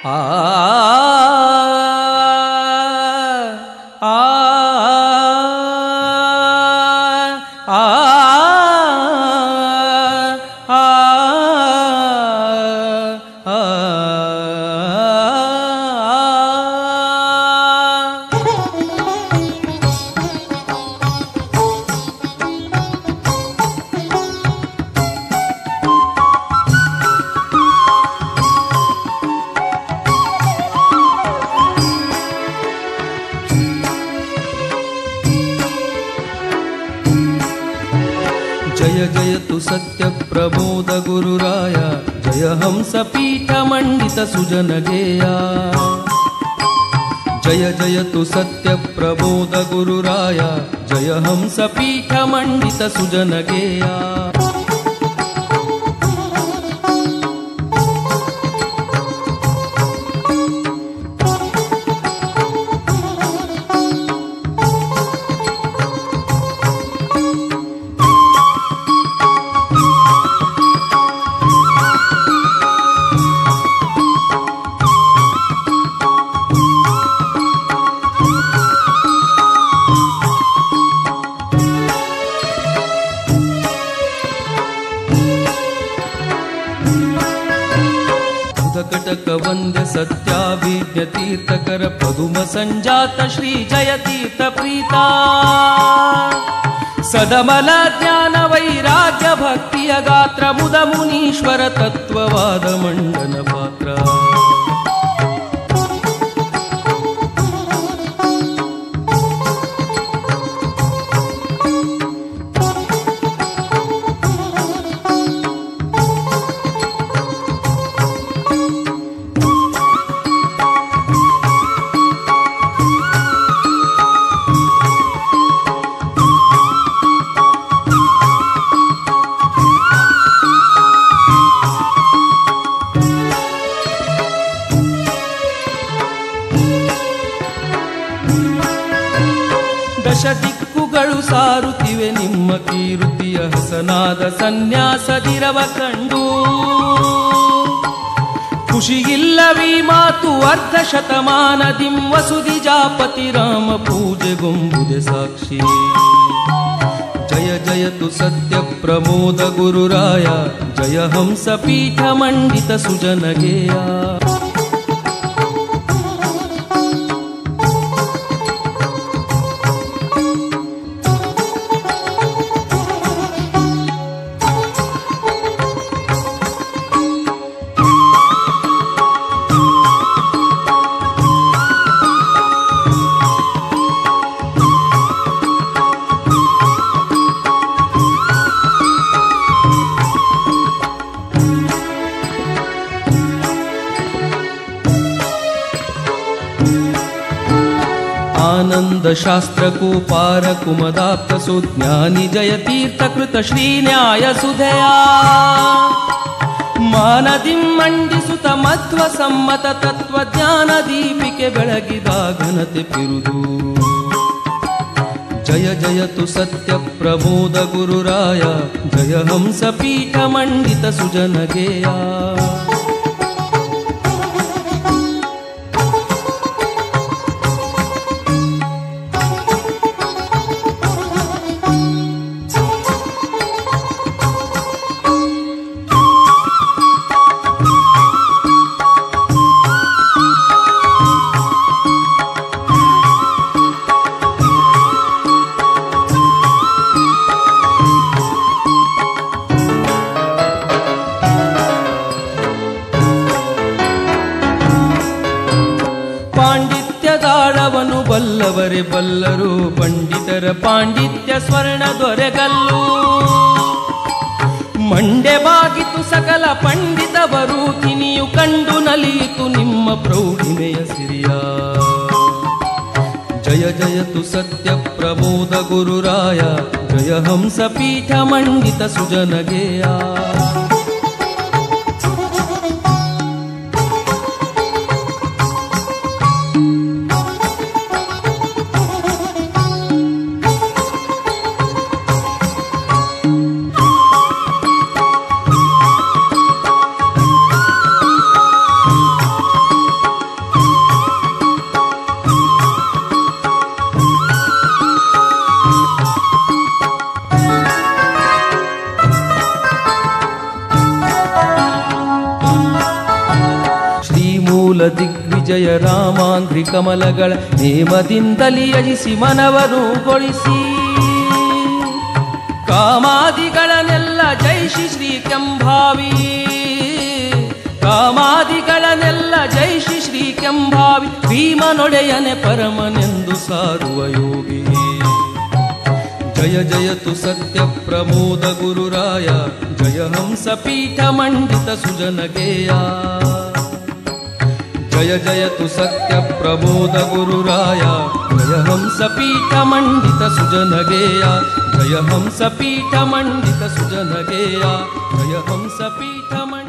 ಆ ಆ ಆ ಜಯ ಜಯತು ಸತ್ಯ ಪ್ರಮೋದ ಗುರುರಾಯ ಜಯ ಹಂಸ ಪೀಠ ಮಂಡಿತ ಸುಜನಗೇಯ ಜಯ ಜಯತು ಸತ್ಯ ಪ್ರಮೋದ ಗುರುರಾಯ ಜಯ ಹಂಸ ಪೀಠ ಮಂಡಿತ ಸುಜನಗೇಯ ಕಟಕ ವಂದ್ಯ ಸತ್ಯಾಭಿಜ್ಞ ತೀರ್ಥಕರ ಪದುಮ ಸಂಜಾತ ಶ್ರೀ ಜಯ ತೀರ್ಥ ಪ್ರೀತ ಸದಮಲ ಜ್ಞಾನ ವೈರಾಗ್ಯ ಭಕ್ತಿಯ ಗಾತ್ರ ಮುದ ಮುನೀಶ್ವರ ತತ್ವವಾದ ಮಂಡನ ಪಾತ್ರ ದಶ ದಿಕ್ಕುಗಳು ಸಾರುತ್ತಿವೆ ನಿಮ್ಮ ಕೀರುತಿಯ ಹಸನಾದ ಸನ್ಯಾಸದಿರವ ಕಂಡು ಖುಷಿಯಿಲ್ಲವೀ ಮಾತು ಅರ್ಧ ಶತಮಾನದಿಂ ವಸುದಿ ಜಾಪತಿ ರಾಮ ಪೂಜೆಗೊಂಬುದೆ ಸಾಕ್ಷಿ ಜಯ ಜಯತು ಸತ್ಯ ಪ್ರಮೋದ ಗುರುರಾಯ ಜಯ ಹಂಸ ಪೀಠ ಮಂಡಿತ ಸುಜನಗೇಯ ಆನಂದ ಶಾಸ್ತ್ರಕ್ಕೂ ಪಾರ ಕುಮದಾಪ್ತ ಸುಜ್ಞಾನಿ ಜಯ ತೀರ್ಥ ಕೃತ ಶ್ರೀ ನ್ಯಾಯ ಸುಧೆಯ ಮಾನದಿಂ ಮಂಡಿಸುತ್ತ ಮಧ್ವ ಸಮ್ಮತ ತತ್ವಜ್ಞಾನ ದೀಪಿಕೆ ಬೆಳಗಿದ ಘನತೆ ಪಿರುದು ಜಯ ಜಯತು ಸತ್ಯ ಪ್ರಮೋದ ಗುರುರಾಯ ಜಯ ಹಂಸ ಪೀಠ ಮಂಡಿತ ಸುಜನಗೇಯ ಪಾಂಡಿತ್ಯದಾಳವನು ಬಲ್ಲವರೇ ಬಲ್ಲರು ಪಂಡಿತರ ಪಾಂಡಿತ್ಯ ಸ್ವರ್ಣ ದೊರೆಗಲ್ಲು ಮಂಡೆ ಬಾಗಿತು ಸಕಲ ಪಂಡಿತವರು ಕಿನಿಯು ಕಂಡು ನಲಿಯಿತು ನಿಮ್ಮ ಪ್ರೌಢಿಮೆಯ ಸಿರಿಯ ಜಯ ಜಯತು ಸತ್ಯ ಪ್ರಮೋದ ಗುರುರಾಯ ಜಯ ಹಂಸ ಪೀಠ ಮಂಡಿತ ಸುಜನಗೇಯ ಕುಲ ದಿಗ್ವಿಜಯ ರಾಮಾಂಘ್ರಿ ಕಮಲಗಳ ನೇಮದಿಂದಲಿ ಯಜಿಸಿ ಮನವನುಗೊಳಿಸಿ ಕಾಮಾದಿಗಳನ್ನೆಲ್ಲ ಜೈಶಿ ಶ್ರೀ ಕೆಂಭಾವಿ ಕಾಮಾದಿಗಳನ್ನೆಲ್ಲ ಜೈಶಿ ಶ್ರೀ ಕೆಂಭಾವಿ ಭೀಮನೊಡೆಯನೆ ಪರಮನೆಂದು ಸಾರುವ ಯೋಗಿ ಜಯ ಜಯತು ಸತ್ಯ ಪ್ರಮೋದ ಗುರುರಾಯ ಜಯ ಹಂಸ ಪೀಠ ಮಂಡಿತ ಸುಜನಗೇಯ ಜಯ ಜಯತು ಸತ್ಯ ಪ್ರಮೋದ ಗುರುರಾಯ ಜಯ ಹಂಸ ಪೀಠ ಮಂಡಿತ ಸುಜನಗೇಯ ಜಯ ಹಂಸ ಪೀಠ ಮಂಡಿತ ಸುಜನಗೇಯ ಜಯ ಹಂಸ ಪೀಠ ಮಂಡಿತ